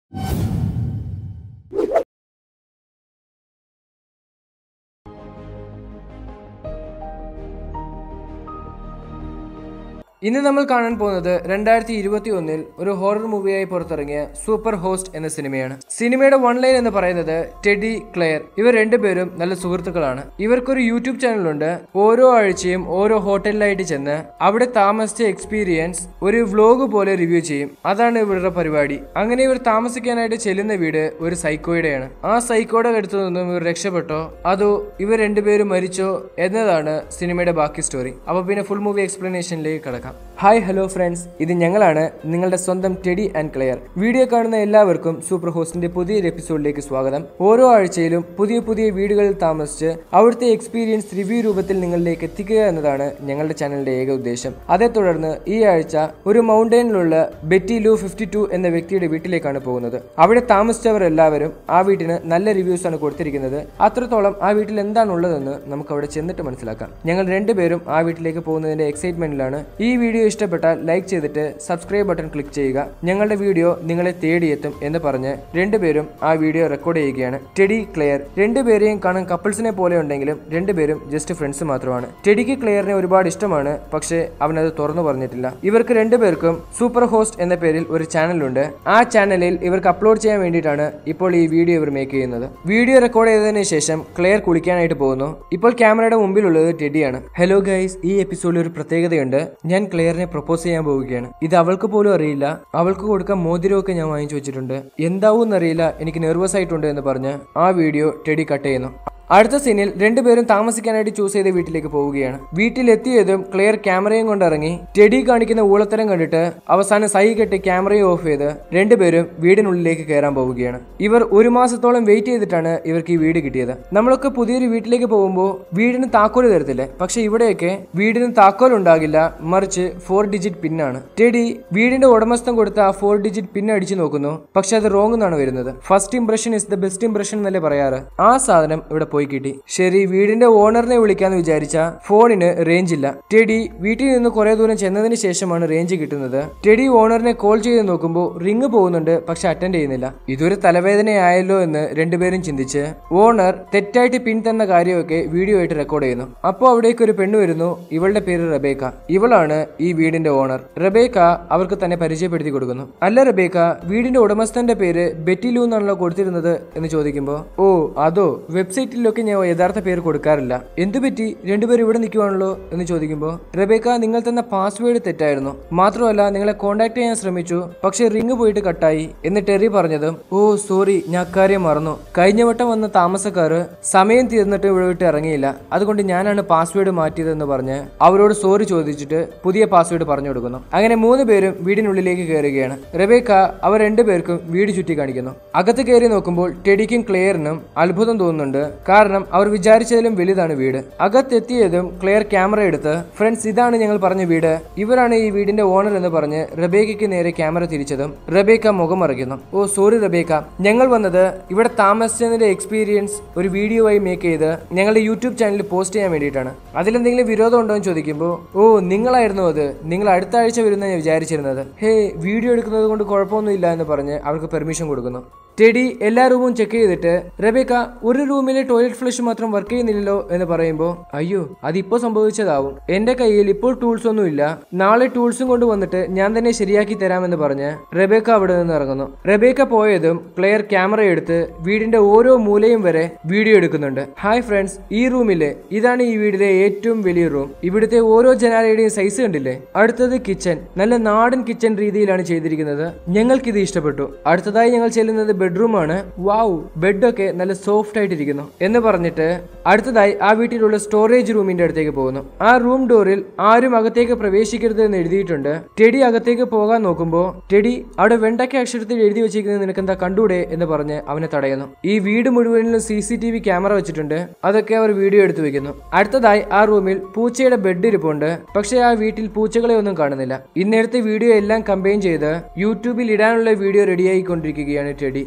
ഇന്ന് നമ്മൾ കാണാൻ പോകുന്നത് രണ്ടായിരത്തി ഇരുപത്തി ഒന്നിൽ ഒരു ഹൊറർ മൂവിയായി പുറത്തിറങ്ങിയ സൂപ്പർ ഹോസ്റ്റ് എന്ന സിനിമയാണ് സിനിമയുടെ വൺ ലൈൻ എന്ന് പറയുന്നത് ടെഡി ക്ലെയർ ഇവർ രണ്ടുപേരും നല്ല സുഹൃത്തുക്കളാണ് ഇവർക്കൊരു യൂട്യൂബ് ചാനലുണ്ട് ഓരോ ആഴ്ചയും ഓരോ ഹോട്ടലിലായിട്ട് ചെന്ന് അവിടെ താമസിച്ച എക്സ്പീരിയൻസ് ഒരു വ്ലോഗ് പോലെ റിവ്യൂ ചെയ്യും അതാണ് ഇവരുടെ പരിപാടി അങ്ങനെ ഇവർ താമസിക്കാനായിട്ട് ചെല്ലുന്ന വീട് ഒരു സൈക്കോയുടെയാണ് ആ സൈക്കോയുടെ അടുത്തു നിന്നും ഇവർ രക്ഷപ്പെട്ടോ അതോ ഇവർ രണ്ടുപേരും മരിച്ചോ എന്നതാണ് സിനിമയുടെ ബാക്കി സ്റ്റോറി അപ്പൊ പിന്നെ ഫുൾ മൂവി എക്സ്പ്ലനേഷനിലേക്ക് കടക്കാം ഹായ് ഹലോ ഫ്രണ്ട്സ് ഇത് ഞങ്ങളാണ് നിങ്ങളുടെ സ്വന്തം ടെഡി ആൻഡ് ക്ലെയർ വീഡിയോ കാണുന്ന എല്ലാവർക്കും സൂപ്പർ ഹോസ്റ്റിന്റെ പുതിയൊരു എപ്പിസോഡിലേക്ക് സ്വാഗതം ഓരോ ആഴ്ചയിലും പുതിയ പുതിയ വീടുകളിൽ താമസിച്ച് അവിടുത്തെ എക്സ്പീരിയൻസ് റിവ്യൂ രൂപത്തിൽ നിങ്ങളിലേക്ക് എത്തിക്കുക എന്നതാണ് ഞങ്ങളുടെ ചാനലിന്റെ ഏക ഉദ്ദേശം അതേ തുടർന്ന് ഈ ആഴ്ച ഒരു മൗണ്ടൈനിലുള്ള ബെറ്റി ലൂ ഫിഫ്റ്റി ടു എന്ന വ്യക്തിയുടെ വീട്ടിലേക്കാണ് പോകുന്നത് അവിടെ താമസിച്ചവർ എല്ലാവരും ആ വീട്ടിന് നല്ല റിവ്യൂസ് ആണ് കൊടുത്തിരിക്കുന്നത് അത്രത്തോളം ആ വീട്ടിൽ എന്താണ് ഉള്ളതെന്ന് നമുക്ക് അവിടെ ചെന്നിട്ട് മനസ്സിലാക്കാം ഞങ്ങൾ രണ്ടുപേരും ആ വീട്ടിലേക്ക് പോകുന്നതിന്റെ എക്സൈറ്റ്മെന്റിലാണ് ഈ വീഡിയോ ഇഷ്ടപ്പെട്ടാൽ ലൈക്ക് ചെയ്തിട്ട് സബ്സ്ക്രൈബ് ബട്ടൺ ക്ലിക്ക് ചെയ്യുക ഞങ്ങളുടെ വീഡിയോ നിങ്ങളെ തേടിയെത്തും എന്ന് പറഞ്ഞ് രണ്ടുപേരും ആ വീഡിയോ റെക്കോർഡ് ചെയ്യുകയാണ് ടെഡി ക്ലെയർ രണ്ടുപേരെയും കാണാൻ കപ്പിൾസിനെ പോലെ ഉണ്ടെങ്കിലും രണ്ടുപേരും ജസ്റ്റ് ഫ്രണ്ട്സ് മാത്രമാണ് ടെഡിക്ക് ക്ലെയറിനെ ഒരുപാട് ഇഷ്ടമാണ് പക്ഷേ അവനത് തുറന്നു പറഞ്ഞിട്ടില്ല ഇവർക്ക് രണ്ടുപേർക്കും സൂപ്പർ ഹോസ്റ്റ് എന്ന പേരിൽ ഒരു ചാനലുണ്ട് ആ ചാനലിൽ ഇവർക്ക് അപ്ലോഡ് ചെയ്യാൻ വേണ്ടിയിട്ടാണ് ഇപ്പോൾ ഈ വീഡിയോ ഇവർ മേക്ക് ചെയ്യുന്നത് വീഡിയോ റെക്കോർഡ് ചെയ്തതിനു ശേഷം ക്ലെയർ കുളിക്കാനായിട്ട് പോകുന്നു ഇപ്പോൾ ക്യാമറയുടെ മുമ്പിലുള്ളത് ടെഡിയാണ് ഹലോ ഗൈസ് ഈ എപ്പിസോഡിൽ ഒരു പ്രത്യേകതയുണ്ട് ഞാൻ ക്ലെയറിനെ പ്രപ്പോസ് ചെയ്യാൻ പോവുകയാണ് ഇത് അവൾക്ക് പോലും അറിയില്ല അവൾക്ക് കൊടുക്കാൻ മോതിരമൊക്കെ ഞാൻ വാങ്ങിച്ചു വെച്ചിട്ടുണ്ട് എന്താവും അറിയില്ല എനിക്ക് നെർവസ് ആയിട്ടുണ്ട് എന്ന് പറഞ്ഞ് ആ വീഡിയോ ടെഡി കട്ട് ചെയ്യുന്നു അടുത്ത സീനിൽ രണ്ടുപേരും താമസിക്കാനായിട്ട് ചൂസ് ചെയ്ത വീട്ടിലേക്ക് പോവുകയാണ് വീട്ടിലെത്തിയതും ക്ലിയർ ക്യാമറയും കൊണ്ട് ഇറങ്ങി ടെഡി കാണിക്കുന്ന ഊളത്തരം കണ്ടിട്ട് അവസാനം സൈ കെട്ടി ക്യാമറയും ഓഫ് ചെയ്ത് രണ്ടുപേരും വീടിനുള്ളിലേക്ക് കയറാൻ പോവുകയാണ് ഇവർ ഒരു മാസത്തോളം വെയിറ്റ് ചെയ്തിട്ടാണ് ഇവർക്ക് ഈ വീട് കിട്ടിയത് നമ്മളൊക്കെ പുതിയൊരു വീട്ടിലേക്ക് പോകുമ്പോൾ വീടിന് താക്കോല് തരത്തില്ലേ പക്ഷെ ഇവിടെയൊക്കെ വീടിന് താക്കോൽ ഉണ്ടാകില്ല മറിച്ച് ഫോർ ഡിജിറ്റ് പിന്നാണ് ടെഡി വീടിന്റെ ഉടമസ്ഥം കൊടുത്ത ആ ഫോർ ഡിജിറ്റ് പിൻ അടിച്ചു നോക്കുന്നു പക്ഷെ അത് റോങ് എന്നാണ് വരുന്നത് first impression is the best impression എന്നല്ലേ പറയാറ് ആ സാധനം ഇവിടെ പോയി കിട്ടി ശരി വീടിന്റെ ഓണറിനെ വിളിക്കാന്ന് വിചാരിച്ച ഫോണിന് റേഞ്ച് ഇല്ല ടെഡി വീട്ടിൽ നിന്ന് കുറെ ദൂരം ചെന്നതിന് ശേഷമാണ് റേഞ്ച് കിട്ടുന്നത് ടെഡി ഓണറിനെ കോൾ ചെയ്ത് നോക്കുമ്പോൾ റിങ് പോകുന്നുണ്ട് പക്ഷെ അറ്റൻഡ് ചെയ്യുന്നില്ല ഇതൊരു തലവേദനയായല്ലോ എന്ന് രണ്ടുപേരും ചിന്തിച്ച് ഓണർ തെറ്റായിട്ട് പിൻ തന്ന കാര്യമൊക്കെ വീഡിയോ ആയിട്ട് റെക്കോർഡ് ചെയ്യുന്നു അപ്പോൾ അവിടേക്ക് ഒരു പെണ്ണ് വരുന്നു ഇവളുടെ പേര് റബേക്ക ഇവളാണ് ഈ വീടിന്റെ ഓണർ റബേക്ക അവർക്ക് തന്നെ പരിചയപ്പെടുത്തി കൊടുക്കുന്നു അല്ല റബേക്ക വീടിന്റെ ഉടമസ്ഥന്റെ പേര് ബെറ്റിലു എന്നാണല്ലോ കൊടുത്തിരുന്നത് എന്ന് ചോദിക്കുമ്പോൾ ഓ അതോ വെബ്സൈറ്റിലൊക്കെ ഞാൻ യഥാർത്ഥ പേര് കൊടുക്കാറില്ല എന്തു പറ്റി രണ്ടുപേരും ഇവിടെ നിൽക്കുവാണല്ലോ എന്ന് ചോദിക്കുമ്പോൾ റബേക്ക നിങ്ങൾ തന്ന പാസ്വേഡ് തെറ്റായിരുന്നു മാത്രമല്ല നിങ്ങളെ കോൺടാക്ട് ചെയ്യാൻ ശ്രമിച്ചു പക്ഷെ റിങ് പോയിട്ട് കട്ടായി എന്ന് ടെറി പറഞ്ഞതും ഓ സോറി ഞാൻ അക്കാര്യം മറന്നു കഴിഞ്ഞ വട്ടം വന്ന താമസക്കാര് സമയം തീർന്നിട്ട് ഇവിടെ വിട്ട് ഇറങ്ങിയില്ല അതുകൊണ്ട് ഞാനാണ് പാസ്വേഡ് മാറ്റിയതെന്ന് പറഞ്ഞ് അവരോട് സോറി ചോദിച്ചിട്ട് പുതിയ പാസ്വേഡ് പറഞ്ഞു കൊടുക്കുന്നു അങ്ങനെ മൂന്ന് പേരും വീടിനുള്ളിലേക്ക് കയറുകയാണ് റബേക്ക അവർ രണ്ടുപേർക്കും വീട് ചുറ്റി കാണിക്കുന്നു അകത്ത് കയറി നോക്കുമ്പോൾ ടെഡിക്കും ക്ലെയറിനും അത്ഭുതം തോന്നുന്നുണ്ട് കാരണം അവർ വിചാരിച്ചതിലും വലുതാണ് വീട് അകത്തെത്തിയതും ക്ലെയർ ക്യാമറ എടുത്ത് ഫ്രണ്ട്സ് ഇതാണ് ഞങ്ങൾ പറഞ്ഞ വീട് ഇവരാണ് ഈ വീടിന്റെ ഓണർ എന്ന് പറഞ്ഞ് റബേക്കയ്ക്ക് നേരെ ക്യാമറ തിരിച്ചതും റബേക്ക മുഖം മറിക്കുന്നു ഓ സോറി റബേക്ക ഞങ്ങൾ വന്നത് ഇവിടെ താമസിച്ചതിന്റെ എക്സ്പീരിയൻസ് ഒരു വീഡിയോ ആയി മേക്ക് ചെയ്ത് ഞങ്ങളുടെ യൂട്യൂബ് ചാനലിൽ പോസ്റ്റ് ചെയ്യാൻ വേണ്ടിയിട്ടാണ് അതിലെന്തെങ്കിലും വിരോധം ഉണ്ടോ എന്ന് ചോദിക്കുമ്പോൾ ഓ നിങ്ങളായിരുന്നു അത് നിങ്ങൾ അടുത്ത ആഴ്ച വരുന്ന ഞാൻ വിചാരിച്ചിരുന്നത് ഹേ വീഡിയോ എടുക്കുന്നത് കൊണ്ട് കുഴപ്പമൊന്നുമില്ല എന്ന് പറഞ്ഞ് അവർക്ക് പെർമിഷൻ കൊടുക്കുന്നു ടെഡി എല്ലാ റൂമും ചെക്ക് ചെയ്തിട്ട് റബേക്ക ഒരു റൂമിലെ ടോയ്ലറ്റ് ഫ്ലഷ് മാത്രം വർക്ക് ചെയ്യുന്നില്ലല്ലോ എന്ന് പറയുമ്പോൾ അയ്യോ അതിപ്പോ സംഭവിച്ചതാവും എന്റെ കയ്യിൽ ഇപ്പോൾ ടൂൾസ് ഒന്നും ഇല്ല നാളെ ടൂൾസും കൊണ്ട് വന്നിട്ട് ഞാൻ തന്നെ ശരിയാക്കി തരാമെന്ന് പറഞ്ഞ് റബേക്ക അവിടെ നിന്ന് ഇറങ്ങുന്നു റബേക്ക പോയതും ക്ലെയർ ക്യാമറ എടുത്ത് വീടിന്റെ ഓരോ മൂലയും വരെ വീഡിയോ എടുക്കുന്നുണ്ട് ഹായ് ഫ്രണ്ട്സ് ഈ റൂമിലെ ഇതാണ് ഈ വീടിലെ ഏറ്റവും വലിയ റൂം ഇവിടുത്തെ ഓരോ ജനാലയുടെയും സൈസ് കണ്ടില്ലേ അടുത്തത് കിച്ചൺ നല്ല നാടൻ കിച്ചൺ രീതിയിലാണ് ചെയ്തിരിക്കുന്നത് ഞങ്ങൾക്ക് ഇത് ഇഷ്ടപ്പെട്ടു അടുത്തതായി ഞങ്ങൾ ചെല്ലുന്നത് ബെഡ്റൂമാണ് വാവ് ബെഡൊക്കെ നല്ല സോഫ്റ്റ് ആയിട്ടിരിക്കുന്നു എന്ന് പറഞ്ഞിട്ട് അടുത്തതായി ആ വീട്ടിലുള്ള സ്റ്റോറേജ് റൂമിന്റെ അടുത്തേക്ക് പോകുന്നു ആ റൂം ഡോറിൽ ആരും അകത്തേക്ക് പ്രവേശിക്കരുത് എന്ന് എഴുതിയിട്ടുണ്ട് ടെഡി അകത്തേക്ക് പോകാൻ നോക്കുമ്പോൾ ടെഡി അവിടെ വെണ്ടയ്ക്ക അക്ഷരത്തിൽ എഴുതി വെച്ചിരിക്കുന്നത് നിനക്കെന്താ കണ്ടൂടെ എന്ന് പറഞ്ഞ് അവനെ തടയുന്നു ഈ വീട് മുഴുവനിലും C C T V camera വെച്ചിട്ടുണ്ട് അതൊക്കെ അവർ വീഡിയോ എടുത്തു വെക്കുന്നു അടുത്തതായി ആ റൂമിൽ പൂച്ചയുടെ ബെഡ് ഇരിപ്പുണ്ട് പക്ഷേ ആ വീട്ടിൽ പൂച്ചകളെ ഒന്നും കാണുന്നില്ല ഇന്നെടുത്ത വീഡിയോ എല്ലാം കമ്പൈൻ ചെയ്ത് യൂട്യൂബിൽ ഇടാനുള്ള വീഡിയോ റെഡിയായിക്കൊണ്ടിരിക്കുകയാണ് ടെഡി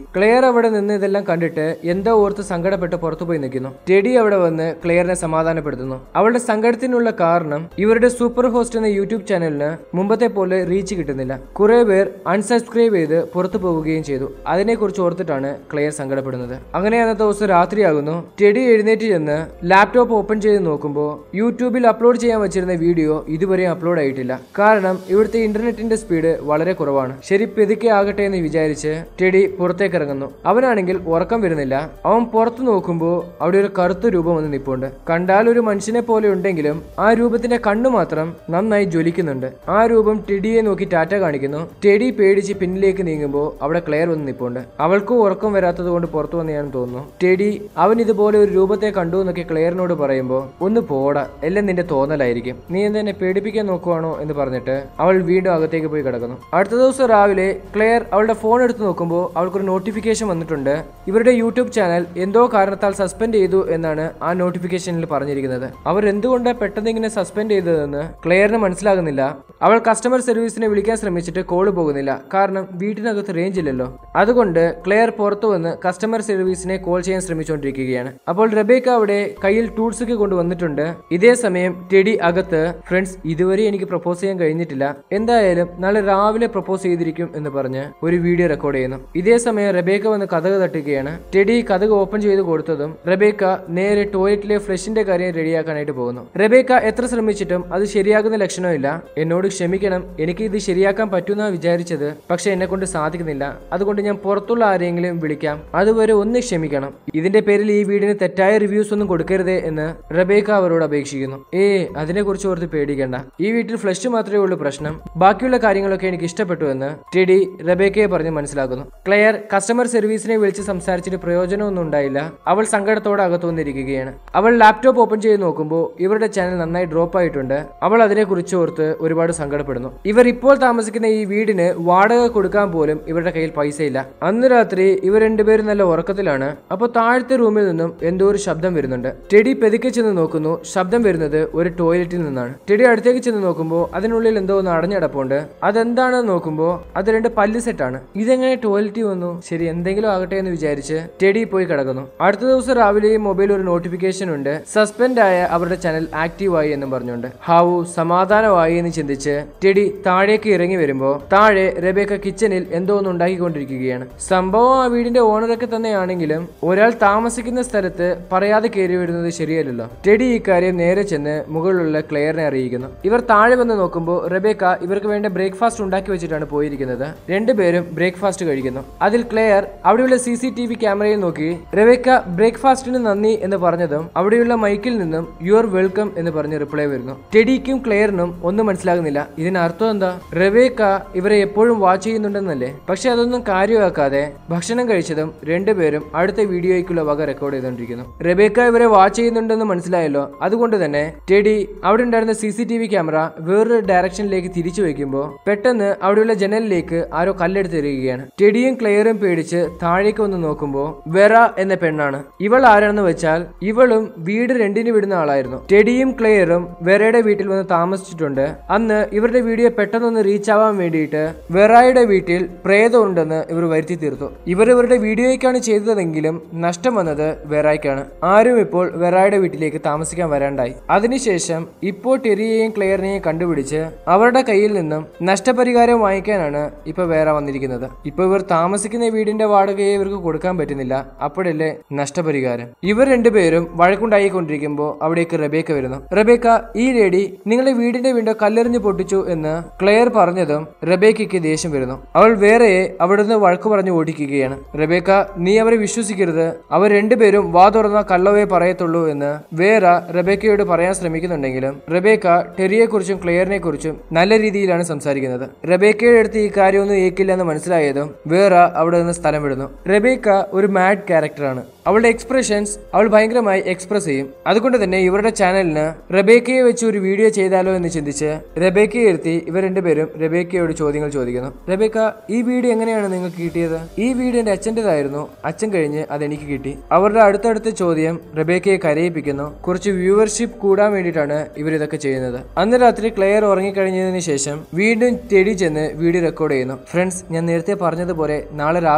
ക്ലെയർ അവിടെ നിന്ന് ഇതെല്ലാം കണ്ടിട്ട് എന്തോ ഓർത്ത് സങ്കടപ്പെട്ട് പുറത്തു പോയി നിൽക്കുന്നു ടെഡി അവിടെ വന്ന് ക്ലെയറിനെ സമാധാനപ്പെടുത്തുന്നു അവളുടെ സങ്കടത്തിനുള്ള കാരണം ഇവരുടെ സൂപ്പർ ഹോസ്റ്റ് എന്ന യൂട്യൂബ് ചാനലിന് മുമ്പത്തെ പോലെ റീച്ച് കിട്ടുന്നില്ല കുറെ പേർ അൺസബ്സ്ക്രൈബ് ചെയ്ത് പുറത്തു പോവുകയും ചെയ്തു അതിനെക്കുറിച്ച് ഓർത്തിട്ടാണ് ക്ലെയർ സങ്കടപ്പെടുന്നത് അങ്ങനെ അന്നത്തെ ദിവസം രാത്രിയാകുന്നു ടെഡി എഴുന്നേറ്റ് ചെന്ന് ലാപ്ടോപ്പ് ഓപ്പൺ ചെയ്ത് നോക്കുമ്പോൾ യൂട്യൂബിൽ അപ്ലോഡ് ചെയ്യാൻ വെച്ചിരുന്ന വീഡിയോ ഇതുവരെ അപ്ലോഡ് ആയിട്ടില്ല കാരണം ഇവിടുത്തെ ഇന്റർനെറ്റിന്റെ സ്പീഡ് വളരെ കുറവാണ് ശരി പെതുക്കെ ആകട്ടെ എന്ന് വിചാരിച്ച് ടെഡി പുറത്തേക്ക് ഇറങ്ങുന്നു അവനാണെങ്കിൽ ഉറക്കം വരുന്നില്ല അവൻ പുറത്തു നോക്കുമ്പോൾ അവിടെ ഒരു കറുത്ത രൂപം വന്ന് നിപ്പുണ്ട് കണ്ടാൽ ഒരു മനുഷ്യനെ പോലെ ഉണ്ടെങ്കിലും ആ രൂപത്തിന്റെ കണ്ണു മാത്രം നന്നായി ജ്വലിക്കുന്നുണ്ട് ആ രൂപം ടെഡിയെ നോക്കി ടാറ്റ കാണിക്കുന്നു ടെഡി പേടിച്ച് പിന്നിലേക്ക് നീങ്ങുമ്പോൾ അവിടെ ക്ലെയർ വന്ന് നിപ്പുണ്ട് അവൾക്കും ഉറക്കം വരാത്തത് കൊണ്ട് പുറത്തു വന്നെയാണെന്ന് തോന്നുന്നു ടെഡി അവൻ ഇതുപോലെ ഒരു രൂപത്തെ കണ്ടു എന്നൊക്കെ ക്ലെയറിനോട് പറയുമ്പോൾ ഒന്ന് പോടാ എല്ലാം നിന്റെ തോന്നലായിരിക്കും നീ എന്തെന്നെ പേടിപ്പിക്കാൻ നോക്കുവാണോ എന്ന് പറഞ്ഞിട്ട് അവൾ വീണ്ടും അകത്തേക്ക് പോയി കിടക്കുന്നു അടുത്ത ദിവസം രാവിലെ ക്ലെയർ അവളുടെ ഫോൺ എടുത്ത് നോക്കുമ്പോൾ അവൾക്കൊരു നോട്ടിഫിക്കേഷൻ വന്നിട്ടുണ്ട് ഇവരുടെ യൂട്യൂബ് ചാനൽ എന്തോ കാരണത്താൽ സസ്പെൻഡ് ചെയ്തു എന്നാണ് ആ നോട്ടിഫിക്കേഷനിൽ പറഞ്ഞിരിക്കുന്നത് അവർ എന്തുകൊണ്ട് പെട്ടെന്ന് ഇങ്ങനെ സസ്പെൻഡ് ചെയ്തതെന്ന് ക്ലെയറിന് മനസ്സിലാകുന്നില്ല അവൾ കസ്റ്റമർ സർവീസിനെ വിളിക്കാൻ ശ്രമിച്ചിട്ട് കോള് പോകുന്നില്ല കാരണം വീട്ടിനകത്ത് റേഞ്ച് ഇല്ലല്ലോ അതുകൊണ്ട് ക്ലെയർ പുറത്തു വന്ന് കസ്റ്റമർ സർവീസിനെ കോൾ ചെയ്യാൻ ശ്രമിച്ചുകൊണ്ടിരിക്കുകയാണ് അപ്പോൾ റബേക്ക അവിടെ കയ്യിൽ ടൂൾസ് ഒക്കെ കൊണ്ടുവന്നിട്ടുണ്ട് ഇതേ സമയം ടെഡി അകത്ത് ഫ്രണ്ട്സ് ഇതുവരെ എനിക്ക് പ്രപ്പോസ് ചെയ്യാൻ കഴിഞ്ഞിട്ടില്ല എന്തായാലും നാളെ രാവിലെ പ്രപ്പോസ് ചെയ്തിരിക്കും എന്ന് പറഞ്ഞ് ഒരു വീഡിയോ റെക്കോർഡ് ചെയ്യുന്നു ഇതേ സമയം റബേക്ക വന്ന് കഥക് തട്ടുകയാണ് ടെഡി കഥക് ഓപ്പൺ ചെയ്ത് കൊടുത്തതും റബേക്ക നേരെ ടോയ്ലറ്റിലെ ഫ്ലഷിന്റെ കാര്യം റെഡിയാക്കാനായിട്ട് പോകുന്നു റബേക്ക എത്ര ശ്രമിച്ചിട്ടും അത് ശരിയാകുന്ന ലക്ഷണമില്ല എന്നോട് ക്ഷമിക്കണം എനിക്ക് ഇത് ശരിയാക്കാൻ പറ്റുന്ന വിചാരിച്ചത് പക്ഷെ എന്നെ കൊണ്ട് സാധിക്കുന്നില്ല അതുകൊണ്ട് ഞാൻ പുറത്തുള്ള ആരെങ്കിലും വിളിക്കാം അതുവരെ ഒന്ന് ക്ഷമിക്കണം ഇതിന്റെ പേരിൽ ഈ വീടിന് തെറ്റായ റിവ്യൂസ് ഒന്നും കൊടുക്കരുതേ എന്ന് റബേക്ക അവരോട് അപേക്ഷിക്കുന്നു ഏ അതിനെ കുറിച്ച് ഓർത്ത് പേടിക്കേണ്ട ഈ വീട്ടിൽ ഫ്ലഷ് മാത്രമേ ഉള്ളൂ പ്രശ്നം ബാക്കിയുള്ള കാര്യങ്ങളൊക്കെ എനിക്ക് ഇഷ്ടപ്പെട്ടു എന്ന് ടെഡി റബേക്കയെ പറഞ്ഞ് മനസ്സിലാക്കുന്നു ക്ലെയർ കസ്റ്റമർ സർവീസിനെ വിളിച്ച് സംസാരിച്ചിട്ട് പ്രയോജനമൊന്നും ഉണ്ടായില്ല അവൾ സങ്കടത്തോടെ അകത്തു വന്നിരിക്കുകയാണ് അവൾ ലാപ്ടോപ്പ് ഓപ്പൺ ചെയ്ത് നോക്കുമ്പോൾ ഇവരുടെ ചാനൽ നന്നായി ഡ്രോപ്പ് ആയിട്ടുണ്ട് അവൾ അതിനെക്കുറിച്ച് ഓർത്ത് ഒരുപാട് സങ്കടപ്പെടുന്നു ഇവർ ഇപ്പോൾ താമസിക്കുന്ന ഈ വീടിന് വാടക കൊടുക്കാൻ പോലും ഇവരുടെ കയ്യിൽ പൈസയില്ല അന്ന് രാത്രി ഇവർ രണ്ടുപേരും നല്ല ഉറക്കത്തിലാണ് അപ്പോൾ താഴത്തെ റൂമിൽ നിന്നും എന്തോ ഒരു ശബ്ദം വരുന്നുണ്ട് ടെഡി പെതുക്കെ ചെന്ന് നോക്കുന്നു ശബ്ദം വരുന്നത് ഒരു ടോയ്ലറ്റിൽ നിന്നാണ് ടെഡി അടുത്തേക്ക് ചെന്ന് നോക്കുമ്പോൾ അതിനുള്ളിൽ എന്തോ ഒന്ന് അടഞ്ഞടപ്പുണ്ട് അതെന്താണെന്ന് നോക്കുമ്പോൾ അത് രണ്ട് പല്ല് സെറ്റാണ് ഇതെങ്ങനെ ടോയ്ലറ്റിൽ വന്നു ശരി എന്തെങ്കിലും ആകട്ടെ എന്ന് വിചാരിച്ച് ടെഡി പോയി കിടക്കുന്നു അടുത്ത ദിവസം രാവിലെ മൊബൈൽ ഒരു നോട്ടിഫിക്കേഷൻ ഉണ്ട് സസ്പെൻഡ് ആയ അവരുടെ ചാനൽ ആക്റ്റീവ് ആയി എന്നും പറഞ്ഞുകൊണ്ട് ഹാവു സമാധാനമായി എന്ന് ചിന്തിച്ച് ടെഡി താഴേക്ക് ഇറങ്ങി വരുമ്പോൾ താഴെ റബേക്ക കിച്ചണിൽ എന്തോ ഒന്ന് ഉണ്ടാക്കിക്കൊണ്ടിരിക്കുകയാണ് സംഭവം ആ വീടിന്റെ ഓണറൊക്കെ തന്നെയാണെങ്കിലും ഒരാൾ താമസിക്കുന്ന സ്ഥലത്ത് പറയാതെ കയറി വരുന്നത് ശരിയല്ലല്ലോ ടെഡി ഇക്കാര്യം നേരെ ചെന്ന് മുകളിലുള്ള ക്ലെയറിനെ അറിയിക്കുന്നു ഇവർ താഴെ വന്ന് നോക്കുമ്പോൾ റബേക്ക ഇവർക്ക് വേണ്ട ബ്രേക്ക്ഫാസ്റ്റ് ഉണ്ടാക്കി വെച്ചിട്ടാണ് പോയിരിക്കുന്നത് രണ്ടുപേരും ബ്രേക്ക്ഫാസ്റ്റ് കഴിക്കുന്നു അതിൽ ക്ലെയർ അവിടെയുള്ള സി സി ടി വി ക്യാമറയിൽ നോക്കി റബേക്ക ബ്രേക്ക്ഫാസ്റ്റിന് നന്ദി എന്ന് പറഞ്ഞതും അവിടെയുള്ള മൈക്കിൽ നിന്നും യു ആർ വെൽക്കം എന്ന് പറഞ്ഞ് റിപ്ലൈ വരുന്നു ടെഡിക്കും ക്ലെയറിനും ഒന്നും മനസ്സിലാകുന്നില്ല ഇതിനർത്ഥം എന്താ റബേക്ക ഇവരെ എപ്പോഴും വാച്ച് ചെയ്യുന്നുണ്ടെന്നല്ലേ പക്ഷെ അതൊന്നും കാര്യമാക്കാതെ ഭക്ഷണം കഴിച്ചതും രണ്ടുപേരും അടുത്ത വീഡിയോയ്ക്കുള്ള വക റെക്കോർഡ് ചെയ്തുകൊണ്ടിരിക്കുന്നു റബേക്ക ഇവരെ വാച്ച് ചെയ്യുന്നുണ്ടെന്ന് മനസ്സിലായല്ലോ അതുകൊണ്ട് തന്നെ ടെഡി അവിടെ ഉണ്ടായിരുന്ന C C T V camera വേറൊരു ഡയറക്ഷനിലേക്ക് തിരിച്ചു വെക്കുമ്പോൾ പെട്ടെന്ന് അവിടെയുള്ള ജനലിലേക്ക് ആരോ കല്ലെടുത്തെറിയുകയാണ് ടെഡിയും ക്ലെയറും പേടിച്ച് താഴേക്ക് വന്ന് നോക്കുമ്പോൾ വെറ എന്ന പെണ്ണാണ് ഇവൾ ആരാണെന്ന് വെച്ചാൽ ഇവളും വീട് രണ്ടിന് വിടുന്ന ആളായിരുന്നു ടെഡിയും ക്ലെയറും വെറയുടെ വീട്ടിൽ വന്ന് താമസിച്ചിട്ടുണ്ട് അന്ന് ഇവരുടെ വീഡിയോ പെട്ടെന്നൊന്ന് റീച്ച് ആവാൻ വേണ്ടിയിട്ട് വെറായുടെ വീട്ടിൽ പ്രേതം ഉണ്ടെന്ന് ഇവർ വരുത്തി തീർത്തു ഇവർ ഇവരുടെ വീഡിയോയ്ക്കാണ് ചെയ്തതെങ്കിലും നഷ്ടം വന്നത് വെറായ്ക്കാണ് ആരും ഇപ്പോൾ വെറായുടെ വീട്ടിലേക്ക് താമസിക്കാൻ വരാണ്ടായി അതിനുശേഷം ഇപ്പോൾ ടെറിയെയും ക്ലെയറിനെയും കണ്ടുപിടിച്ച് അവരുടെ കയ്യിൽ നിന്നും നഷ്ടപരിഹാരം വാങ്ങിക്കാനാണ് ഇപ്പൊ വേറെ വന്നിരിക്കുന്നത് ഇപ്പൊ ഇവർ താമസിക്കുന്ന വീടിന്റെ വാടകയെ ഇവർക്ക് കൊടുക്കാൻ പറ്റുന്നില്ല അപ്പോഴല്ലേ നഷ്ടപരിഹാരം ഇവർ രണ്ടുപേരും വഴക്കുണ്ടായിക്കൊണ്ടിരിക്കുമ്പോൾ അവിടേക്ക് റബേക്ക വരുന്നു റബേക്ക ഈ ലേഡി നിങ്ങളുടെ വീടിന്റെ വിൻഡോ കല്ലെറിഞ്ഞ് പൊട്ടിച്ചു എന്ന് ക്ലെയർ പറഞ്ഞതും റബേക്കയ്ക്ക് ദേഷ്യം വരുന്നു അവൾ വേറെയെ അവിടുന്ന് വഴക്ക് പറഞ്ഞു ഓടിക്കുകയാണ് റബേക്ക നീ അവരെ വിശ്വസിക്കരുത് അവർ രണ്ടുപേരും വാ തുറന്ന കള്ളവേ പറയത്തുള്ളൂ എന്ന് വേറ റബേക്കയോട് പറയാൻ ശ്രമിക്കുന്നുണ്ടെങ്കിലും റബേക്ക ടെറിയെ കുറിച്ചും ക്ലെയറിനെ കുറിച്ചും നല്ല രീതിയിലാണ് സംസാരിക്കുന്നത് റബേക്കയുടെ അടുത്ത് ഈ കാര്യമൊന്നും ഏക്കില്ല എന്ന് മനസ്സിലായതും വേറ അവിടെ നിന്ന് സ്ഥലം വിടുന്നു റബേക്ക ഒരു മാഡ് ക്യാരക്ടറാണ് അവളുടെ എക്സ്പ്രഷൻസ് അവൾ ഭയങ്കരമായി എക്സ്പ്രസ് ചെയ്യും അതുകൊണ്ട് തന്നെ ഇവരുടെ ചാനലിന് റബേക്കയെ വെച്ച് ഒരു വീഡിയോ ചെയ്താലോ എന്ന് ചിന്തിച്ച് റബേക്കയെ ഇരുത്തി ഇവർ രണ്ടുപേരും റബേക്കയോട് ചോദ്യങ്ങൾ ചോദിക്കുന്നു റബേക്ക ഈ വീഡിയോ എങ്ങനെയാണ് നിങ്ങൾക്ക് കിട്ടിയത് ഈ വീഡിയോ എന്റെ അച്ഛൻ്റെതായിരുന്നു അച്ഛൻ കഴിഞ്ഞ് അത് എനിക്ക് കിട്ടി അവരുടെ അടുത്തടുത്ത ചോദ്യം റബേക്കയെ കരയിപ്പിക്കുന്നു കുറച്ച് വ്യൂവർഷിപ്പ് കൂടാൻ വേണ്ടിയിട്ടാണ് ഇവർ ഇതൊക്കെ ചെയ്യുന്നത് അന്ന് രാത്രി ക്ലെയർ ഉറങ്ങിക്കഴിഞ്ഞതിന് ശേഷം വീണ്ടും ടെടി ചെന്ന് വീഡിയോ റെക്കോർഡ് ചെയ്യുന്നു ഫ്രണ്ട്സ് ഞാൻ നേരത്തെ പറഞ്ഞതുപോലെ നാളെ രാവിലെ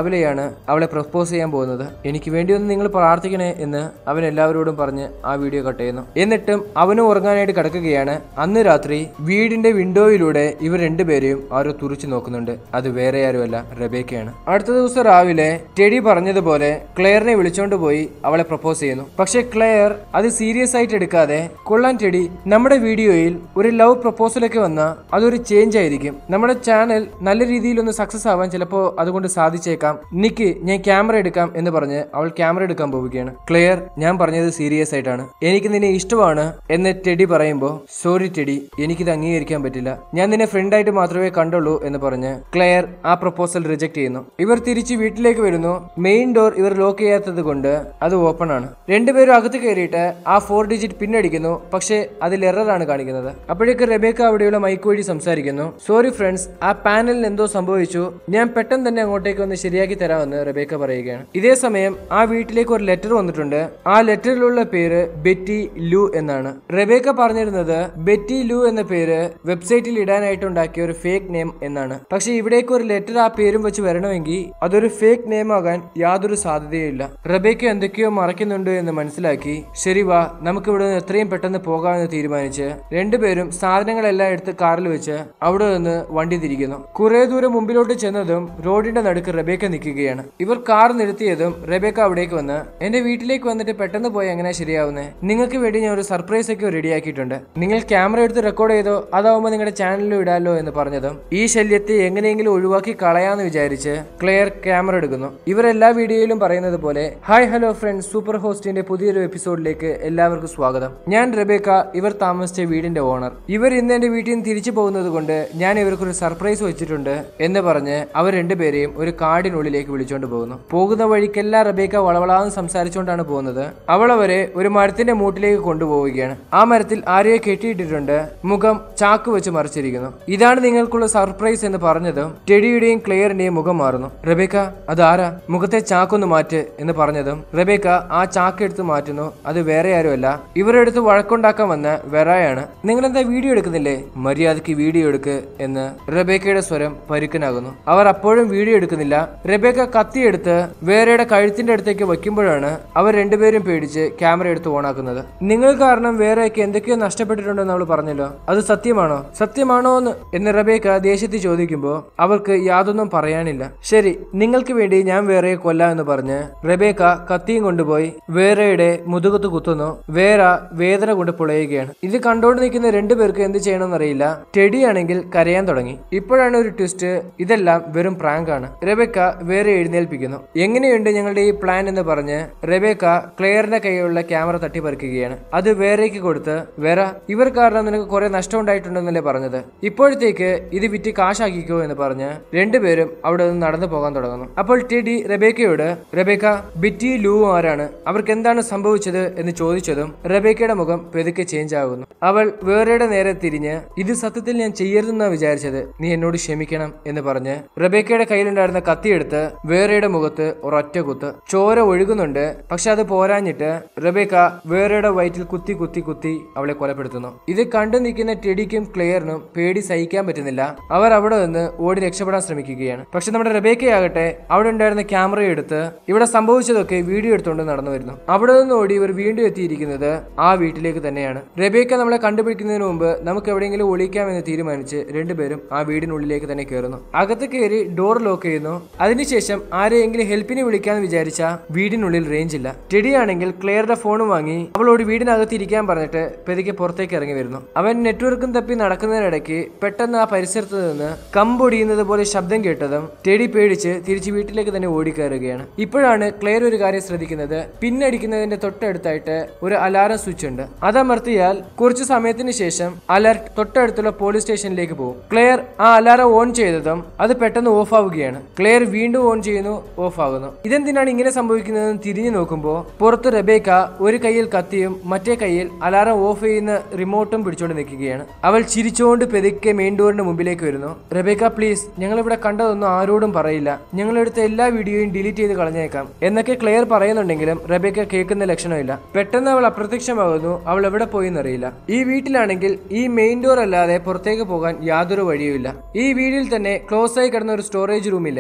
രാവിലെയാണ് അവളെ പ്രപ്പോസ് ചെയ്യാൻ പോകുന്നത് എനിക്ക് വേണ്ടി ഒന്ന് നിങ്ങൾ പ്രാർത്ഥിക്കണേ എന്ന് അവൻ എല്ലാവരോടും പറഞ്ഞ് ആ വീഡിയോ കട്ട് ചെയ്യുന്നു എന്നിട്ടും അവനും ഉറങ്ങാനായിട്ട് കിടക്കുകയാണ് അന്ന് രാത്രി വീടിന്റെ വിൻഡോയിലൂടെ ഇവർ രണ്ടുപേരെയും ആരോ തുറിച്ചു നോക്കുന്നുണ്ട് അത് വേറെ ആരുമല്ല റബേക്കയാണ് അടുത്ത ദിവസം രാവിലെ ടെഡി പറഞ്ഞതുപോലെ ക്ലെയറിനെ വിളിച്ചോണ്ട് പോയി അവളെ പ്രപ്പോസ് ചെയ്യുന്നു പക്ഷെ ക്ലെയർ അത് സീരിയസ് ആയിട്ട് എടുക്കാതെ കൊള്ളാൻ ടെഡി നമ്മുടെ വീഡിയോയിൽ ഒരു ലവ് പ്രപ്പോസലൊക്കെ വന്ന അതൊരു ചേഞ്ച് ആയിരിക്കും നമ്മുടെ ചാനൽ നല്ല രീതിയിൽ ഒന്ന് സക്സസ് ആവാൻ ചിലപ്പോൾ അതുകൊണ്ട് സാധിച്ചേക്കാം നിക്ക് ഞാൻ ക്യാമറ എടുക്കാം എന്ന് പറഞ്ഞ് അവൾ ക്യാമറ എടുക്കാൻ പോവുകയാണ് ക്ലിയർ ഞാൻ പറഞ്ഞത് സീരിയസ് ആയിട്ടാണ് എനിക്ക് നിന്നെ ഇഷ്ടമാണ് എന്ന് ടെഡി പറയുമ്പോൾ സോറി ടെഡി എനിക്കിത് അംഗീകരിക്കാൻ പറ്റില്ല ഞാൻ നിന്നെ ഫ്രണ്ടായിട്ട് മാത്രമേ കണ്ടുള്ളൂ എന്ന് പറഞ്ഞ് ക്ലെയർ ആ പ്രപ്പോസൽ റിജക്ട് ചെയ്യുന്നു ഇവർ തിരിച്ച് വീട്ടിലേക്ക് വരുന്നു മെയിൻ ഡോർ ഇവർ ലോക്ക് ചെയ്യാത്തത് കൊണ്ട് അത് ഓപ്പൺ ആണ് രണ്ടുപേരും അകത്ത് കയറിയിട്ട് ആ ഫോർ ഡിജിറ്റ് പിന്നടിക്കുന്നു പക്ഷേ അതിൽ എററാണ് കാണിക്കുന്നത് അപ്പോഴേക്ക് റെബേക്ക അവിടെയുള്ള മൈക്ക് വഴി സംസാരിക്കുന്നു സോറി ഫ്രണ്ട്സ് ആ പാനലിന് എന്തോ സംഭവിച്ചു ഞാൻ പെട്ടെന്ന് തന്നെ അങ്ങോട്ടേക്ക് ഒന്ന് ശരിയാക്കി തരാമെന്ന് റെബേക്ക പറയുകയാണ് ഇതേ സമയം ആ വീട്ടിലേക്ക് ഒരു ലെറ്റർ വന്നിട്ടുണ്ട് ആ ലെറ്ററിലുള്ള പേര് ബെറ്റി ലു എന്നാണ് റെബേക്ക പറഞ്ഞിരുന്നത് ബെറ്റി ലു എന്ന പേര് വെബ്സൈറ്റിൽ ഇടാനായിട്ട് ഉണ്ടാക്കിയ ഒരു ഫേക്ക് നെയിം എന്നാണ് പക്ഷെ ഇവിടേക്ക് ഒരു ലെറ്റർ ആ പേരും വെച്ച് വരണമെങ്കിൽ അതൊരു ഫേക്ക് നെയിം ആകാൻ യാതൊരു സാധ്യതയുമില്ല റബേക്ക എന്തൊക്കെയോ മറയ്ക്കുന്നുണ്ട് എന്ന് മനസ്സിലാക്കി ശരി വാ നമുക്ക് ഇവിടെ നിന്ന് എത്രയും പെട്ടെന്ന് പോകാമെന്ന് തീരുമാനിച്ച് രണ്ടുപേരും സാധനങ്ങളെല്ലാം എടുത്ത് കാറിൽ വെച്ച് അവിടെ നിന്ന് വണ്ടി തിരിക്കുന്നു കുറെ ദൂരം മുമ്പിലോട്ട് ചെന്നതും റോഡിന്റെ നടുക്ക് റബേക്ക നിൽക്കുകയാണ് ഇവർ കാർ നിർത്തിയതും റബേക്ക അവിടേക്ക് വന്ന് എന്റെ വീട്ടിലേക്ക് വന്നിട്ട് പെട്ടെന്ന് പോയി എങ്ങനെ ശരിയാവുന്നേ നിങ്ങൾക്ക് വേണ്ടി ഞാൻ ഒരു സർപ്രൈസ് ഒക്കെ റെഡിയാക്കിയിട്ടുണ്ട് നിങ്ങൾ ക്യാമറ എടുത്ത് റെക്കോർഡ് ചെയ്തോ അതാവുമ്പോൾ നിങ്ങളുടെ ചാനലിൽ ഇടാലോ എന്ന് പറഞ്ഞതും ഈ ശല്യത്തെ എങ്ങനെയെങ്കിലും ഒഴിവാക്കി കളയാന്ന് വിചാരിച്ച് ക്ലിയർ ക്യാമറ എടുക്കുന്നു ഇവർ എല്ലാ വീഡിയോയിലും പറയുന്നത് പോലെ ഹായ് ഹലോ ഫ്രണ്ട്സ് സൂപ്പർ ഹോസ്റ്റിന്റെ പുതിയൊരു എപ്പിസോഡിലേക്ക് എല്ലാവർക്കും സ്വാഗതം ഞാൻ റബേക്ക ഇവർ താമസിച്ച വീടിന്റെ ഓണർ ഇവർ ഇന്ന് എന്റെ വീട്ടിൽ നിന്ന് തിരിച്ചു പോകുന്നത് കൊണ്ട് ഞാൻ ഇവർക്കൊരു സർപ്രൈസ് വെച്ചിട്ടുണ്ട് എന്ന് പറഞ്ഞ് അവർ രണ്ടുപേരെയും ഒരു കാടിനുള്ളിലേക്ക് വിളിച്ചോണ്ട് പോകുന്നു പോകുന്ന വഴിക്കെല്ലാം റബേക്ക വളവളാന്ന് സംസാരിച്ചുകൊണ്ടാണ് പോകുന്നത് അവൾ അവരെ ഒരു മരത്തിന്റെ മൂട്ടിലേക്ക് കൊണ്ടുപോവുകയാണ് ആ മരത്തിൽ ആരെയോ കെട്ടിയിട്ടിട്ടുണ്ട് മുഖം ചാക്ക് വെച്ച് മറിച്ചിരിക്കുന്നു ഇതാണ് നിങ്ങൾക്കുള്ള സർപ്രൈസ് എന്ന് പറഞ്ഞതും ടെഡിയുടെയും ക്ലെയറിന്റെയും മുഖം മാറുന്നു റബേക്ക അത് ആരാ മുഖത്തെ ചാക്കൊന്ന് മാറ്റ് എന്ന് പറഞ്ഞതും റബേക്ക ആ ചാക്ക് എടുത്ത് മാറ്റുന്നു അത് വേറെ ആരുമല്ല ഇവരുടെ അടുത്ത് വഴക്കുണ്ടാക്കാൻ വന്ന വെറായാണ് നിങ്ങൾ എന്താ വീഡിയോ എടുക്കുന്നില്ലേ മര്യാദയ്ക്ക് വീഡിയോ എടുക്ക് എന്ന് റബേക്കയുടെ സ്വരം പരുക്കനാകുന്നു അവർ അപ്പോഴും വീഡിയോ എടുക്കുന്നില്ല റബേക്ക കത്തിയെടുത്ത് വേറെയുടെ കഴുത്തിന്റെ അടുത്തേക്ക് വയ്ക്കുമ്പോഴാണ് അവർ രണ്ടുപേരും പേടിച്ച് ക്യാമറ എടുത്ത് ഓണാക്കുന്നത് നിങ്ങൾ കാരണം വേറെയൊക്കെ എന്തൊക്കെയോ നഷ്ടപ്പെട്ടിട്ടുണ്ടെന്ന് അവൾ പറഞ്ഞല്ലോ അത് സത്യമാണോ സത്യമാണോ എന്ന് എന്ന് റബേക്ക ദേഷ്യത്തിൽ ചോദിക്കുമ്പോൾ അവർക്ക് യാതൊന്നും പറയാനില്ല ശരി നിങ്ങൾക്ക് വേണ്ടി ഞാൻ വേറെ കൊല്ലാം എന്ന് പറഞ്ഞ് റബേക്ക കത്തിയും കൊണ്ടുപോയി വേറെയുടെ മുതുകത്ത് കുത്തുന്നു വേറ വേദന കൊണ്ട് പുളയുകയാണ് ഇത് കണ്ടോണ്ട് നിൽക്കുന്ന രണ്ടുപേർക്ക് എന്ത് ചെയ്യണമെന്നറിയില്ല ടെഡി ആണെങ്കിൽ കരയാൻ തുടങ്ങി ഇപ്പോഴാണ് ഒരു ട്വിസ്റ്റ് ഇതെല്ലാം വെറും പ്രാങ്ക് ആണ് റബേക്ക വേറെ എഴുന്നേൽപ്പിക്കുന്നു എങ്ങനെയുണ്ട് ഞങ്ങളുടെ ഈ പ്ലാൻ എന്ന് പറഞ്ഞ് റബേക്ക ക്ലെയറിന്റെ കൈയിലുള്ള ക്യാമറ തട്ടിപ്പറിക്കുകയാണ് അത് വേറേക്ക് കൊടുത്ത് വേറ ഇവർ കാരണം നിനക്ക് കുറെ നഷ്ടം ഉണ്ടായിട്ടുണ്ടെന്നല്ലേ പറഞ്ഞത് ഇപ്പോഴത്തേക്ക് ഇത് വിറ്റ് കാശാക്കിക്കോ എന്ന് പറഞ്ഞ് രണ്ടുപേരും അവിടെ നിന്ന് നടന്നു പോകാൻ തുടങ്ങുന്നു അപ്പോൾ ടെഡി റബേക്കയോട് റബേക്ക ബിറ്റി ലൂ ആരാണ് അവർക്ക് എന്താണ് സംഭവിച്ചത് എന്ന് ചോദിച്ചതും റബേക്കയുടെ മുഖം പെതുക്കെ ചേഞ്ച് ആകുന്നു അവൾ വേറെയുടെ നേരെ തിരിഞ്ഞ് ഇത് സത്യത്തിൽ ഞാൻ ചെയ്യരുതെന്നാ വിചാരിച്ചത് നീ എന്നോട് ക്ഷമിക്കണം എന്ന് പറഞ്ഞ് റബേക്കയുടെ കയ്യിലുണ്ടായിരുന്ന കത്തിയെടുത്ത് വേറെയുടെ മുഖത്ത് ഒരൊറ്റ കുത്ത് ചോര ഒഴുകുന്നുണ്ട് പക്ഷെ അത് പോരാഞ്ഞിട്ട് റബേക്ക വേറെയുടെ വയറ്റിൽ കുത്തി കുത്തി കുത്തി അവളെ കൊലപ്പെടുത്തുന്നു ഇത് കണ്ടു നിൽക്കുന്ന ടെഡിക്കും ക്ലെയറിനും പേടി സഹിക്കാൻ പറ്റുന്നില്ല അവർ അവിടെ നിന്ന് ഓടി രക്ഷപ്പെടാൻ ശ്രമിക്കുകയാണ് പക്ഷെ നമ്മുടെ റബേക്കയാകട്ടെ അവിടെ ഉണ്ടായിരുന്ന ക്യാമറ എടുത്ത് ഇവിടെ സംഭവിച്ചതൊക്കെ വീഡിയോ എടുത്തുകൊണ്ട് നടന്നു വരുന്നു അവിടെ നിന്ന് ഓടി ഇവർ വീണ്ടും എത്തിയിരിക്കുന്നത് ആ വീട്ടിലേക്ക് തന്നെയാണ് റബേക്ക നമ്മളെ കണ്ടുപിടിക്കുന്നതിന് മുമ്പ് നമുക്ക് എവിടെയെങ്കിലും ഒളിക്കാമെന്ന് തീരുമാനിച്ച് രണ്ടുപേരും ആ വീടിനുള്ളിലേക്ക് തന്നെ കയറുന്നു അകത്ത് കയറി ഡോർ ലോക്ക് ചെയ്യുന്നു അതിനുശേഷം ആരെയെങ്കിലും ഹെൽപ്പിന് വിളിക്കാന്ന് വിചാരിച്ച വീടിനുള്ളിൽ റേഞ്ച് ഇല്ല ടെഡി ആണെങ്കിൽ ക്ലെയറുടെ ഫോണും വാങ്ങി അവളോട് വീടിനകത്ത് ഇരിക്കാൻ പറഞ്ഞിട്ട് പെതുക്കെ പുറത്തേക്ക് ഇറങ്ങി വരുന്നു അവൻ നെറ്റ്വർക്കും തപ്പി നടക്കുന്നതിനിടയ്ക്ക് പെട്ടെന്ന് ആ പരിസരത്ത് നിന്ന് കമ്പൊടിയുന്നത് പോലെ ശബ്ദം കേട്ടതും ടെഡി പേടിച്ച് തിരിച്ച് വീട്ടിലേക്ക് തന്നെ ഓടിക്കയറുകയാണ് ഇപ്പോഴാണ് ക്ലെയർ ഒരു കാര്യം ശ്രദ്ധിക്കുന്നത് പിന്നടിക്കുന്നതിന്റെ തൊട്ടടുത്തായിട്ട് ഒരു അലാറം സ്വിച്ച് ഉണ്ട് അതമർത്തിയാൽ കുറച്ചു സമയത്തിന് ശേഷം അലർട്ട് തൊട്ടടുത്തുള്ള പോലീസ് സ്റ്റേഷനിലേക്ക് പോകും ക്ലെയർ ആ അലാറം ഓൺ ചെയ്തതും അത് പെട്ടെന്ന് ഓഫ് ആവുകയാണ് ക്ലെയർ വീണ്ടും ഓൺ ചെയ്യുന്നു ഓഫ് ആകുന്നു ഇതെന്തിനാണ് ഇങ്ങനെ സംഭവിക്കുന്നതെന്ന് തിരിഞ്ഞു നോക്കുമ്പോൾ പുറത്ത് റബേക്ക ഒരു കയ്യിൽ കത്തിയും മറ്റേ കയ്യിൽ അലാറം ഓഫ് ചെയ്യുന്ന റിമോട്ടും പിടിച്ചുകൊണ്ട് നിൽക്കുകയാണ് അവൾ ചിരിച്ചുകൊണ്ട് പെതുക്കെ മെയിൻ ഡോറിന്റെ മുമ്പിലേക്ക് വരുന്നു റബേക്ക പ്ലീസ് ഞങ്ങൾ ഇവിടെ കണ്ടതൊന്നും ആരോടും പറയില്ല ഞങ്ങൾ എടുത്ത എല്ലാ വീഡിയോയും ഡിലീറ്റ് ചെയ്ത് കളഞ്ഞേക്കാം എന്നൊക്കെ ക്ലെയർ പറയുന്നുണ്ടെങ്കിലും റബേക്ക കേൾക്കുന്ന ലക്ഷണമില്ല പെട്ടെന്ന് അവൾ അപ്രത്യക്ഷമാകുന്നു അവൾ എവിടെ പോയി എന്നറിയില്ല ഈ വീട്ടിലാണെങ്കിൽ ഈ മെയിൻ ഡോർ അല്ലാതെ പുറത്തേക്ക് പോകാൻ യാതൊരു വഴിയുമില്ല ഈ വീടിൽ തന്നെ ക്ലോസ് ആയി കിടന്ന ഒരു സ്റ്റോറേജ് റൂമില്ലേ ആ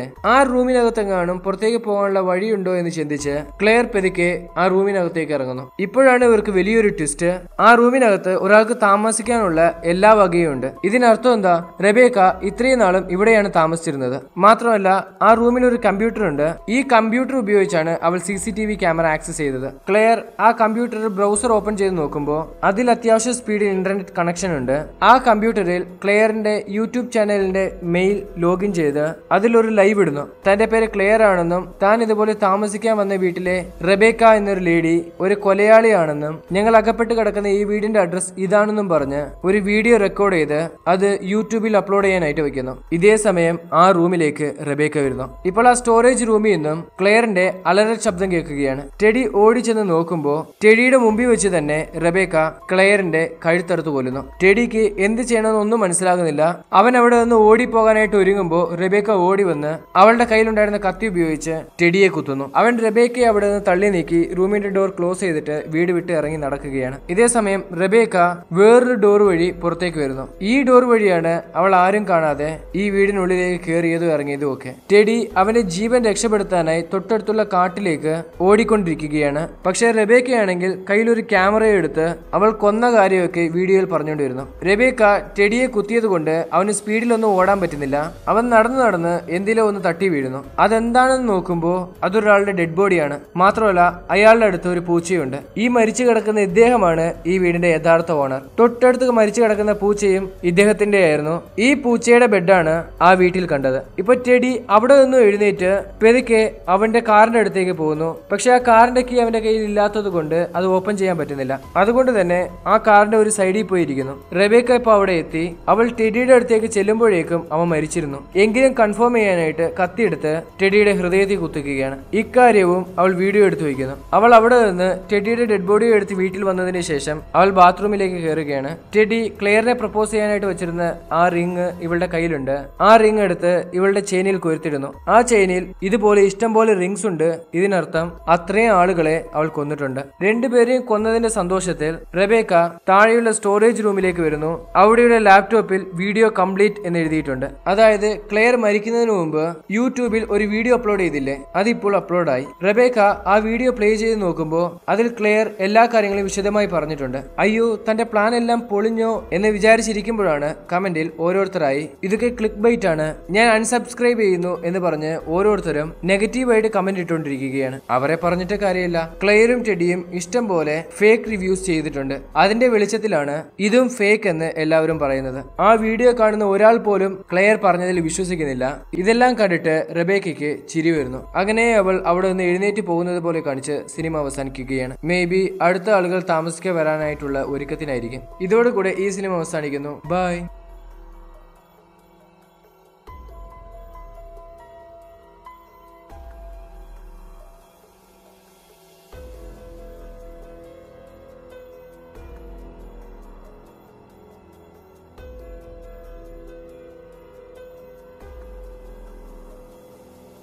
റൂമിനകത്തെങ്ങാനും പുറത്തേക്ക് പോകാനുള്ള വഴിയുണ്ടോ എന്ന് ചിന്തിച്ച് ക്ലെയർ പെതുക്കെ ആ റൂമിനകത്തേക്ക് ഇറങ്ങുന്നു ഇപ്പോഴാണ് ഇവർക്ക് വലിയൊരു ട്വിസ്റ്റ് ആ റൂമിനകത്ത് ഒരാൾക്ക് താമസിക്കാനുള്ള എല്ലാ വകയും ഉണ്ട് ഇതിനർത്ഥം എന്താ റബേക്ക ഇത്രയും നാളും ഇവിടെയാണ് താമസിച്ചിരുന്നത് മാത്രമല്ല ആ റൂമിൽ ഒരു കമ്പ്യൂട്ടർ ഉണ്ട് ഈ കമ്പ്യൂട്ടർ ഉപയോഗിച്ചാണ് അവൾ C C T V camera access ചെയ്തത് ക്ലെയർ ആ കമ്പ്യൂട്ടർ ബ്രൗസർ ഓപ്പൺ ചെയ്ത് നോക്കുമ്പോൾ അതിൽ അത്യാവശ്യം സ്പീഡിൽ ഇന്റർനെറ്റ് കണക്ഷൻ ഉണ്ട് ആ കമ്പ്യൂട്ടറിൽ ക്ലെയറിന്റെ യൂട്യൂബ് ചാനലിന്റെ മെയിൽ ലോഗിൻ ചെയ്ത് അതിലൊരു ലൈവ് ഇടുന്നു തന്റെ പേര് ക്ലെയർ ആണെന്നും താൻ ഇതുപോലെ താമസിക്കാൻ വന്ന വീട്ടിലെ റബേക്ക എന്നൊരു ലേഡി ഒരു കൊലയാളിയാണെന്നും ഞങ്ങൾ അകപ്പെട്ട് കിടക്കുന്ന ഈ വീടിന്റെ അഡ്രസ് ഇതാണെന്നും പറഞ്ഞ് ഒരു വീഡിയോ റെക്കോർഡ് ചെയ്ത് അത് യൂട്യൂബിൽ അപ്ലോഡ് ചെയ്യാനായിട്ട് വെക്കുന്നു ഇതേ സമയം ആ റൂമിലേക്ക് റബേക്ക വരുന്നു ഇപ്പോൾ ആ സ്റ്റോറേജ് റൂമിൽ നിന്നും ക്ലെയറിന്റെ അലറൽ ശബ്ദം കേൾക്കുകയാണ് ടെഡി ഓടിച്ചെന്ന് നോക്കുമ്പോൾ ടെഡിയുടെ മുമ്പിൽ വെച്ച് തന്നെ റബേക്ക ക്ലെയറിന്റെ കഴുത്തറുത്ത് കൊല്ലുന്നു ടെഡിക്ക് എന്ത് ചെയ്യണമെന്ന് ഒന്നും മനസ്സിലാകുന്നില്ല അവൻ അവിടെ നിന്ന് ഓടിപ്പോകാനായിട്ട് ഒരുങ്ങുമ്പോൾ റബേക്ക ഓടി വന്ന് അവളുടെ കയ്യിലുണ്ടായിരുന്ന കത്തി ഉപയോഗിച്ച് ടെഡിയെ കുത്തുന്നു അവൻ റബേക്കയെ അവിടെ നിന്ന് തള്ളി നീക്കി റൂമിന്റെ ഡോർ ക്ലോസ് ചെയ്തിട്ട് വീട് വിട്ട് ഇറങ്ങി നടക്കുകയാണ് ഇതേ സമയം റബേക്ക വേറൊരു ഡോർ വഴി പുറത്തേക്ക് വരുന്നു ഈ ഡോർ വഴിയാണ് അവൾ ആരും കാണാതെ ഈ വീടിനുള്ളിലേക്ക് കയറിയതും ഇറങ്ങിയതും ഒക്കെ ടെഡി അവന്റെ ജീവൻ രക്ഷപ്പെടുത്താനായി തൊട്ടടുത്തുള്ള കാട്ടിലേക്ക് ഓടിക്കൊണ്ടിരിക്കുകയാണ് പക്ഷെ റബേക്കയാണെങ്കിൽ കയ്യിലൊരു ക്യാമറ എടുത്ത് അവൾ കൊന്ന കാര്യമൊക്കെ വീഡിയോയിൽ പറഞ്ഞുകൊണ്ടിരുന്നു റബേക്ക ടെഡിയെ കുത്തിയത് കൊണ്ട് അവന് സ്പീഡിലൊന്നും ഓടാൻ പറ്റുന്നില്ല അവൻ നടന്നു നടന്ന് എന്തിലോ ഒന്ന് തട്ടി വീഴുന്നു അതെന്താണെന്ന് നോക്കുമ്പോൾ അതൊരാളുടെ ഡെഡ് ബോഡിയാണ് മാത്രമല്ല അയാളുടെ അടുത്ത് ഒരു പൂച്ചയുണ്ട് ഈ മരിച്ചു കിടക്കുന്ന ഇദ്ദേഹമാണ് ഈ വീടിന്റെ യഥാർത്ഥ ഓണർ തൊട്ടടുത്ത് മരിച്ചു കിടക്കുന്ന പൂച്ചയും ഇദ്ദേഹത്തിന്റെ ആയിരുന്നു ഈ പൂച്ചയുടെ ബെഡാണ് ആ വീട്ടിൽ കണ്ടത് ഇപ്പൊ ടെഡി അവിടെ നിന്നും എഴുന്നേറ്റ് പെതുക്കെ അവന്റെ കാറിന്റെ അടുത്തേക്ക് പോകുന്നു പക്ഷെ ആ കാറിന്റെ കീ അവന്റെ കയ്യിൽ ഇല്ലാത്തത് കൊണ്ട് അത് ഓപ്പൺ ചെയ്യാൻ പറ്റുന്നില്ല അതുകൊണ്ട് തന്നെ ആ കാറിന്റെ ഒരു സൈഡിൽ പോയിരിക്കുന്നു റബേക്ക ഇപ്പൊ അവിടെ എത്തി അവൾ ടെഡിയുടെ അടുത്തേക്ക് ചെല്ലുമ്പോഴേക്കും അവൻ മരിച്ചിരുന്നു എങ്കിലും കൺഫേം ചെയ്യാനായിട്ട് കത്തിയെടുത്ത് ടെഡിയുടെ ഹൃദയത്തിൽ കുത്തിക്കുകയാണ് ഇക്കാര്യവും അവൾ വീഡിയോ എടുത്തു വയ്ക്കുന്നു അവൾ അവിടെ നിന്ന് ടെഡിയുടെ ഡെഡ് ബോഡി എടുത്ത് വീട്ടിൽ വന്നതിന് ശേഷം അവൾ ബാത്റൂമിലേക്ക് കയറുകയാണ് ടെഡി ക്ലെയറിനെ പ്രപ്പോസ് ചെയ്യാനായിട്ട് വെച്ചിരുന്ന ആ റിങ് ഇവളുടെ കയ്യിലുണ്ട് ആ റിങ് എടുത്ത് ഇവളുടെ ചെയിനിൽ കൊരുത്തിടുന്നു ആ ചെയിനിൽ ഇതുപോലെ ഇഷ്ടം പോലെ റിങ്സ് ഉണ്ട് ഇതിനർത്ഥം അത്രയും ആളുകളെ അവൾ കൊന്നിട്ടുണ്ട് രണ്ടുപേരെയും കൊന്നതിന്റെ സന്തോഷത്തിൽ റബേക്ക താഴെയുള്ള സ്റ്റോറേജ് റൂമിലേക്ക് വരുന്നു അവിടെയുള്ള ലാപ്ടോപ്പിൽ വീഡിയോ കംപ്ലീറ്റ് എന്ന് എഴുതിയിട്ടുണ്ട് അതായത് ക്ലെയർ മരിക്കുന്നതിന് മുമ്പ് യൂട്യൂബിൽ ഒരു വീഡിയോ അപ്ലോഡ് ചെയ്തില്ലേ അതിപ്പോൾ അപ്ലോഡായി റബേക്ക ആ വീഡിയോ പ്ലേ ചെയ്ത് നോക്കുമ്പോൾ അതിൽ ക്ലെയർ എല്ലാ കാര്യങ്ങളും വിശദമായി പറഞ്ഞിട്ടുണ്ട് അയ്യോ തന്റെ പ്ലാൻ എല്ലാം പൊളിഞ്ഞോ എന്ന് വിചാരിച്ചിരിക്കുമ്പോഴാണ് കമന്റിൽ ഓരോരുത്തരായി ഇതൊക്കെ ക്ലിക്ക് ബൈറ്റ് ആണ് ഞാൻ അൺസബ്സ്ക്രൈബ് ചെയ്യുന്നു എന്ന് പറഞ്ഞ് ഓരോരുത്തരും നെഗറ്റീവായിട്ട് കമന്റ് ഇട്ടുകൊണ്ടിരിക്കുകയാണ് അവരെ പറഞ്ഞിട്ട് കാര്യമില്ല ക്ലെയറും ടെഡിയും ഇഷ്ടം പോലെ ഫേക്ക് റിവ്യൂസ് ചെയ്തിട്ടുണ്ട് അതിന്റെ വെളിച്ചത്തിലാണ് ഇതും ഫേക്ക് എന്ന് എല്ലാവരും പറയുന്നത് ആ വീഡിയോ കാണുന്ന ഒരാൾ പോലും ക്ലെയർ പറഞ്ഞതിൽ വിശ്വസിക്കുന്നില്ല ഇതെല്ലാം കണ്ടിട്ട് റബേക്കയ്ക്ക് ചിരി വരുന്നു അങ്ങനെ അവൾ അവിടെ നിന്ന് എഴുന്നേറ്റ് പോകുന്നത് പോലെ കാണിച്ച് സിനിമ അവസാനിക്കുകയാണ് മേ ബി അടുത്ത ആളുകൾ താമസിക്കാൻ വരാനായിട്ടുള്ള ഒരുക്കത്തിനായിരിക്കും ഇതോടുകൂടെ ഈ സിനിമ അവസാനിക്കുന്നു ബൈ